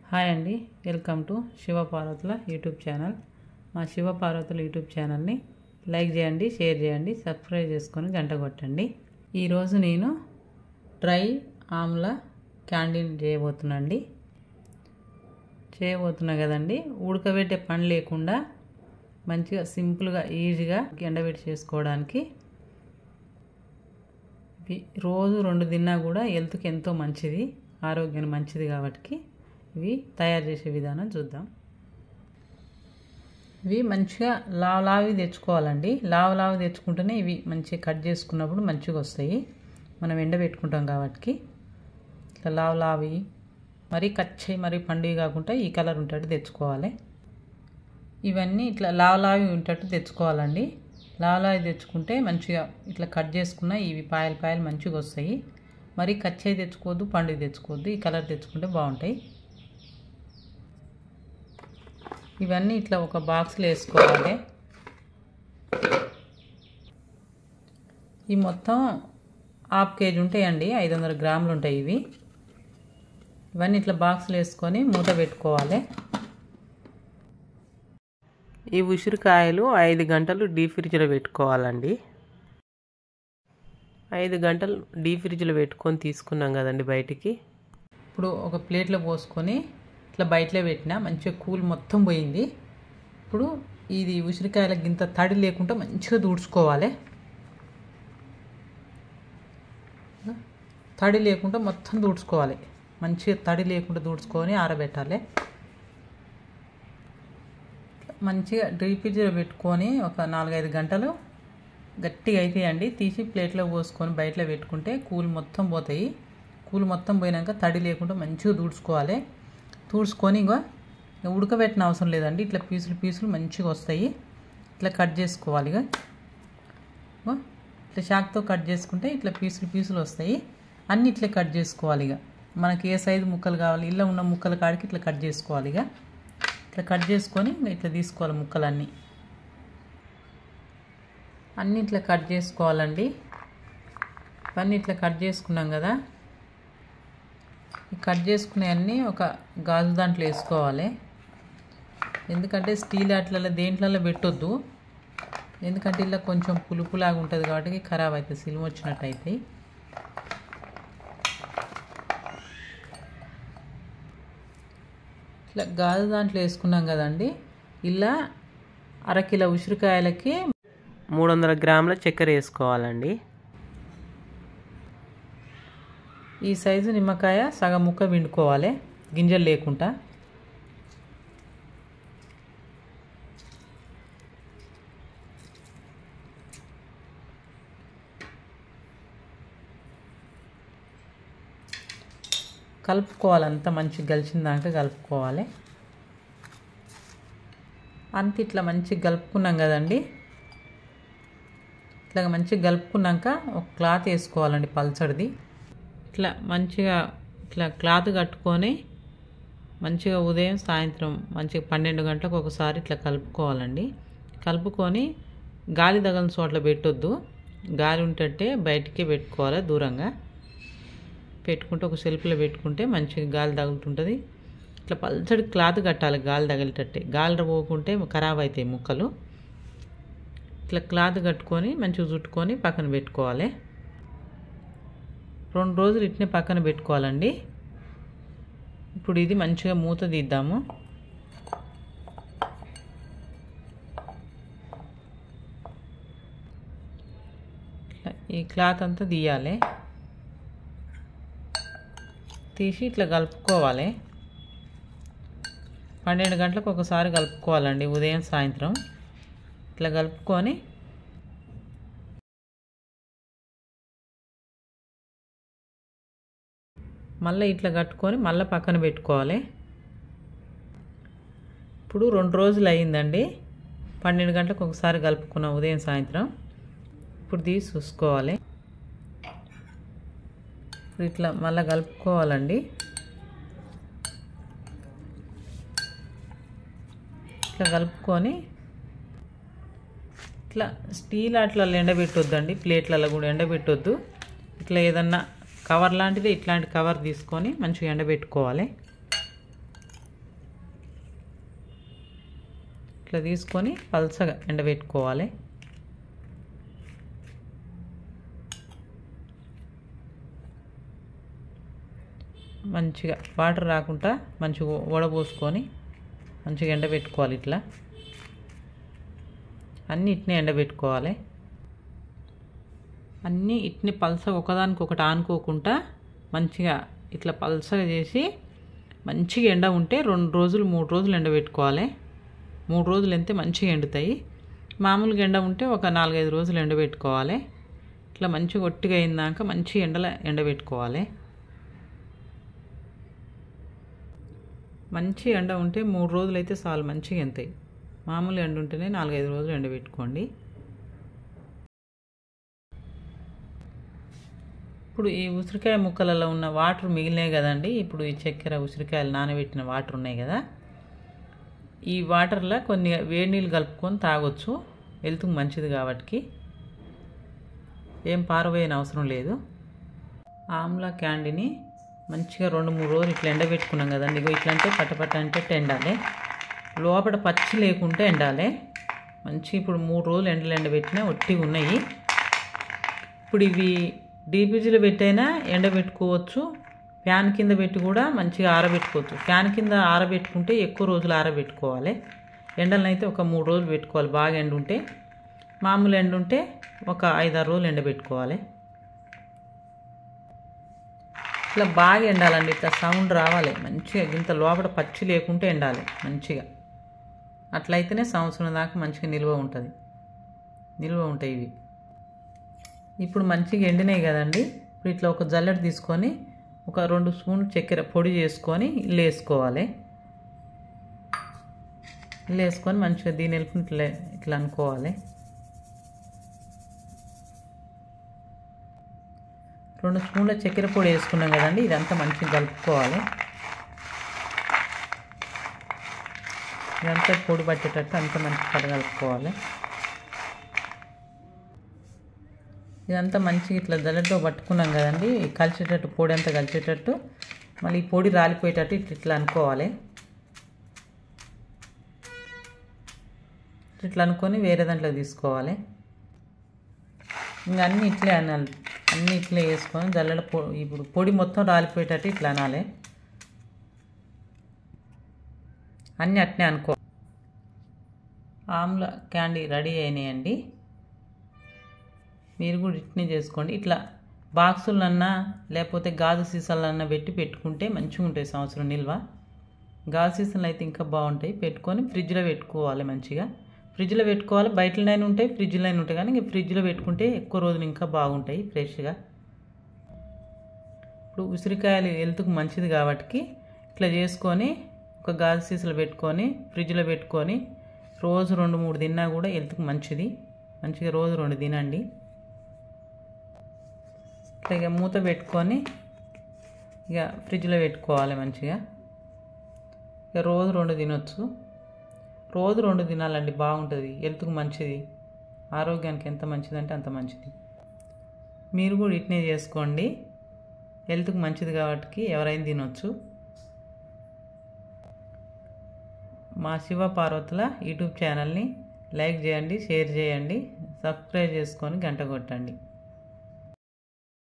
hi అండి welcome to Shiva పార్వతుల YouTube channel మా శివ పార్వతుల యూట్యూబ్ ఛానల్ని లైక్ చేయండి షేర్ చేయండి సబ్స్క్రైబ్ చేసుకొని గంట కొట్టండి ఈరోజు నేను డ్రై ఆమ్ల క్యాండిల్ చేయబోతున్నాండి చేయబోతున్నా కదండి ఉడకబెట్టే పని లేకుండా మంచిగా సింపుల్గా ఈజీగా ఎండబెట్టి చేసుకోవడానికి ఇవి రోజు రెండు తిన్నా కూడా హెల్త్కి ఎంతో మంచిది ఆరోగ్యానికి మంచిది కాబట్టి ఇవి తయారు చేసే విధానం చూద్దాం ఇవి మంచిగా లావు లావి తెచ్చుకోవాలండి లావు లావు తెచ్చుకుంటేనే ఇవి మంచిగా కట్ చేసుకున్నప్పుడు మంచిగా వస్తాయి మనం ఎండబెట్టుకుంటాం కాబట్టి ఇట్లా లావు లావి మరీ కచ్చి మరీ పండుగ కాకుండా ఈ కలర్ ఉంటట్టు తెచ్చుకోవాలి ఇవన్నీ ఇట్లా లావు లావి ఉంటట్టు తెచ్చుకోవాలండి లావు లావి తెచ్చుకుంటే మంచిగా ఇట్లా కట్ చేసుకున్న ఇవి పాయలు పాయలు మంచిగా వస్తాయి మరి కచ్చే తెచ్చుకోవద్దు పండుగ తెచ్చుకోవద్దు ఈ కలర్ తెచ్చుకుంటే బాగుంటాయి ఇవన్నీ ఇట్లా ఒక బాక్స్లో వేసుకోవాలి ఈ మొత్తం హాఫ్ కేజీ ఉంటాయండి ఐదు వందల గ్రాములు ఉంటాయి ఇవి ఇవన్నీ ఇట్లా బాక్స్లో వేసుకొని మూత పెట్టుకోవాలి ఈ ఉసిరికాయలు ఐదు గంటలు డీప్ ఫ్రిడ్జ్లో పెట్టుకోవాలండి ఐదు గంటలు డీప్ ఫ్రిడ్జ్లో పెట్టుకొని తీసుకున్నాం కదండి బయటికి ఇప్పుడు ఒక ప్లేట్లో పోసుకొని ఇట్లా బయటలో పెట్టిన మంచిగా కూల్ మొత్తం పోయింది ఇప్పుడు ఇది ఉసిరికాయల గింత తడి లేకుండా మంచిగా దూడ్చుకోవాలి తడి లేకుండా మొత్తం దూడ్చుకోవాలి మంచిగా తడి లేకుండా దూడ్చుకొని ఆరబెట్టాలి మంచిగా డీప్ ఫ్రిడ్జ్లో పెట్టుకొని ఒక నాలుగైదు గంటలు గట్టిగా అవుతాయండి తీసి ప్లేట్లో పోసుకొని బయటలో పెట్టుకుంటే కూల్ మొత్తం పోతాయి కూల్ మొత్తం పోయినాక తడి లేకుండా మంచిగా దూడ్చుకోవాలి తూడ్చుకొని ఇగో ఉడకబెట్టిన అవసరం లేదండి ఇట్లా పీసులు పీసులు మంచిగా వస్తాయి ఇట్లా కట్ చేసుకోవాలి ఇక ఇట్లా షాక్తో కట్ చేసుకుంటే ఇట్లా పీసులు పీసులు వస్తాయి అన్నీ ఇట్లా కట్ చేసుకోవాలి ఇక మనకి ఏ సైజు ముక్కలు కావాలి ఇళ్ళ ఉన్న ముక్కల కాడికి ఇట్లా కట్ చేసుకోవాలి ఇక ఇట్లా కట్ చేసుకొని ఇట్లా తీసుకోవాలి ముక్కలన్నీ అన్నీ ఇట్లా కట్ చేసుకోవాలండి ఇవన్నీ ఇట్లా కట్ చేసుకున్నాం కదా ఈ కట్ చేసుకునే అన్నీ ఒక గాజు దాంట్లో వేసుకోవాలి ఎందుకంటే స్టీల్ అట్లలో దేంట్లలో పెట్టొద్దు ఎందుకంటే ఇలా కొంచెం పులుపులాగా ఉంటుంది కాబట్టి ఖరాబ్ అవుతుంది సిలువ వచ్చినట్టు అవుతాయి ఇట్లా గాజు దాంట్లో వేసుకున్నాం కదండి ఇలా అరకిలో ఉసిరికాయలకి మూడు వందల గ్రాముల చక్కెర వేసుకోవాలండి ఈ సైజు నిమ్మకాయ సగం ముక్క విండుకోవాలి గింజలు లేకుండా కలుపుకోవాలి అంత మంచిగా కలిసిందాక కలుపుకోవాలి అంత ఇట్లా మంచిగా కలుపుకున్నాం కదండి ఇట్లా మంచిగా కలుపుకున్నాక ఒక క్లాత్ వేసుకోవాలండి పల్చడిది ఇట్లా మంచిగా ఇట్లా క్లాత్ కట్టుకొని మంచిగా ఉదయం సాయంత్రం మంచిగా పన్నెండు గంటలకు ఒకసారి ఇట్లా కలుపుకోవాలండి కలుపుకొని గాలి తగలని చోట్ల పెట్టొద్దు గాలి ఉంటే బయటికే పెట్టుకోవాలి దూరంగా పెట్టుకుంటే ఒక సెల్ఫ్లో పెట్టుకుంటే మంచిగా గాలి తగులుతుంటుంది ఇట్లా పల్చడి క్లాత్ కట్టాలి గాలి తగిలేటట్టే గాలి పోకుంటే ఖరాబ్ అవుతాయి ముక్కలు ఇట్లా క్లాత్ కట్టుకొని మంచిగా చుట్టుకొని పక్కన పెట్టుకోవాలి రెండు రోజులు ఇట్నే పక్కన పెట్టుకోవాలండి ఇప్పుడు ఇది మంచిగా మూత తీద్దాము ఈ క్లాత్ అంతా తీయాలి తీసి ఇట్లా కలుపుకోవాలి పన్నెండు గంటలకు ఒకసారి కలుపుకోవాలండి ఉదయం సాయంత్రం ఇట్లా కలుపుకొని మళ్ళీ ఇట్లా కట్టుకొని మళ్ళీ పక్కన పెట్టుకోవాలి ఇప్పుడు రెండు రోజులు అయ్యిందండి పన్నెండు గంటలకు ఒకసారి కలుపుకున్నాం ఉదయం సాయంత్రం ఇప్పుడు తీసి చూసుకోవాలి ఇప్పుడు ఇట్లా మళ్ళీ కలుపుకోవాలండి ఇట్లా కలుపుకొని ఇట్లా స్టీల్ అట్లా ఎండబెట్టొద్దండి ప్లేట్లలో కూడా ఎండబెట్టొద్దు ఇట్లా ఏదన్నా కవర్ లాంటిది ఇట్లాంటి కవర్ తీసుకొని మంచిగా ఎండబెట్టుకోవాలి ఇట్లా తీసుకొని పల్సగా ఎండబెట్టుకోవాలి మంచిగా వాటర్ రాకుండా మంచిగా వడపోసుకొని మంచిగా ఎండబెట్టుకోవాలి ఇట్లా అన్నీ ఇట్నే ఎండబెట్టుకోవాలి అన్నీ ఇట్ని పల్సగా ఒకదానికి ఒకటి ఆనుకోకుండా మంచిగా ఇట్లా పల్సగా చేసి మంచిగా ఎండ ఉంటే రెండు రోజులు మూడు రోజులు ఎండబెట్టుకోవాలి మూడు రోజులు ఎంతే మంచిగా ఎండుతాయి మామూలుగా ఎండ ఉంటే ఒక నాలుగైదు రోజులు ఎండబెట్టుకోవాలి ఇట్లా మంచిగా ఒట్టిగా అయిందాక మంచి ఎండలో ఎండబెట్టుకోవాలి మంచి ఎండ ఉంటే మూడు రోజులు అయితే చాలు మంచిగా ఎంతాయి మామూలు ఎండ ఉంటేనే నాలుగైదు రోజులు ఎండబెట్టుకోండి ఇప్పుడు ఈ ఉసిరికాయ ముక్కలలో ఉన్న వాటర్ మిగిలినాయి కదండి ఇప్పుడు ఈ చక్కెర ఉసిరికాయలు నానబెట్టిన వాటర్ ఉన్నాయి కదా ఈ వాటర్లో కొన్ని వేడి నీళ్ళు కలుపుకొని తాగొచ్చు హెల్త్కి మంచిది కాబట్టి ఏం పారబోయని అవసరం లేదు ఆమ్లా క్యాండీని మంచిగా రెండు మూడు రోజులు ఇట్లా ఎండబెట్టుకున్నాం కదండి ఇగో ఇట్లా అంటే పట్టపట్ట అంటే ఎండాలి లోపల పచ్చి లేకుంటే ఎండాలి మంచి ఇప్పుడు మూడు రోజులు ఎండలు ఎండబెట్టినా ఒట్టిగా ఉన్నాయి ఇప్పుడు ఇవి డీపీజీలో పెట్టైనా ఎండబెట్టుకోవచ్చు ఫ్యాన్ కింద పెట్టి కూడా మంచిగా ఆరబెట్టుకోవచ్చు ఫ్యాన్ కింద ఆరబెట్టుకుంటే ఎక్కువ రోజులు ఆరబెట్టుకోవాలి ఎండలను అయితే ఒక మూడు రోజులు పెట్టుకోవాలి బాగా ఎండ ఉంటే మామూలు ఎండ ఉంటే ఒక ఐదారు రోజులు ఎండబెట్టుకోవాలి ఇట్లా బాగా ఎండాలండి ఇట్లా సౌండ్ రావాలి మంచిగా ఇంత లోపల పచ్చి లేకుంటే ఎండాలి మంచిగా అట్లయితేనే సంవత్సరం దాకా మంచిగా నిల్వ ఉంటుంది నిల్వ ఉంటాయి ఇవి ఇప్పుడు మంచిగా ఎండినాయి కదండి ఇప్పుడు ఇట్లా ఒక జల్లెడ తీసుకొని ఒక రెండు స్పూన్లు చక్కెర పొడి చేసుకొని ఇల్లు వేసుకోవాలి ఇల్లు వేసుకొని మంచిగా దీని వెళ్ళి ఇట్లా ఇట్లా అనుకోవాలి రెండు స్పూన్ల చక్కెర పొడి వేసుకున్నాం కదండి ఇదంతా మంచిగా కలుపుకోవాలి ఇదంతా పొడి పట్టేటట్టు అంతా మంచిగా కలగలుపుకోవాలి ఇదంతా మంచిగా ఇట్లా జల్లెడతో పట్టుకున్నాం కదండి కలిసేటట్టు పొడి అంతా కలిసేటట్టు మళ్ళీ ఈ పొడి రాలిపోయేటట్టు ఇట్లా ఇట్లా అనుకోవాలి ఇట్లా అనుకొని వేరే దాంట్లో తీసుకోవాలి ఇంకా అన్నీ ఇట్లే అనాలి అన్నీ ఇట్లే వేసుకొని జల్లెడ పొ ఇప్పుడు పొడి మొత్తం రాలిపోయేటట్టు ఇట్లా అనాలి అన్నీ అట్నే అనుకో ఆమ్ల క్యాండీ రెడీ అయినాయండి మీరు కూడా ఇట్నే చేసుకోండి ఇట్లా బాక్సులన్నా లేకపోతే గాజు సీసాలన్నా పెట్టి పెట్టుకుంటే మంచిగా ఉంటాయి సంవత్సరం నిల్వ గాజు సీసాలు అయితే ఇంకా బాగుంటాయి పెట్టుకొని ఫ్రిడ్జ్లో పెట్టుకోవాలి మంచిగా ఫ్రిడ్జ్లో పెట్టుకోవాలి బయటలోనైనా ఉంటాయి ఫ్రిడ్జ్లోనైనా ఉంటాయి కానీ ఫ్రిడ్జ్లో పెట్టుకుంటే ఎక్కువ రోజులు ఇంకా బాగుంటాయి ఫ్రెష్గా ఇప్పుడు ఉసిరికాయలు హెల్త్కి మంచిది కాబట్టి ఇట్లా చేసుకొని ఒక గాజు సీసాలు పెట్టుకొని ఫ్రిడ్జ్లో పెట్టుకొని రోజు రెండు మూడు తిన్నా కూడా హెల్త్కి మంచిది మంచిగా రోజు రెండు తినండి ఇట్లా ఇక మూత పెట్టుకొని ఇక ఫ్రిడ్జ్లో పెట్టుకోవాలి మంచిగా ఇక రోజు రెండు తినొచ్చు రోజు రెండు తినాలండి బాగుంటుంది హెల్త్కి మంచిది ఆరోగ్యానికి ఎంత మంచిదంటే అంత మంచిది మీరు కూడా ఇట్నే చేసుకోండి హెల్త్కి మంచిది కాబట్టి ఎవరైనా తినొచ్చు మా శివ పార్వతుల యూట్యూబ్ ఛానల్ని లైక్ చేయండి షేర్ చేయండి సబ్స్క్రైబ్ చేసుకొని గంట కొట్టండి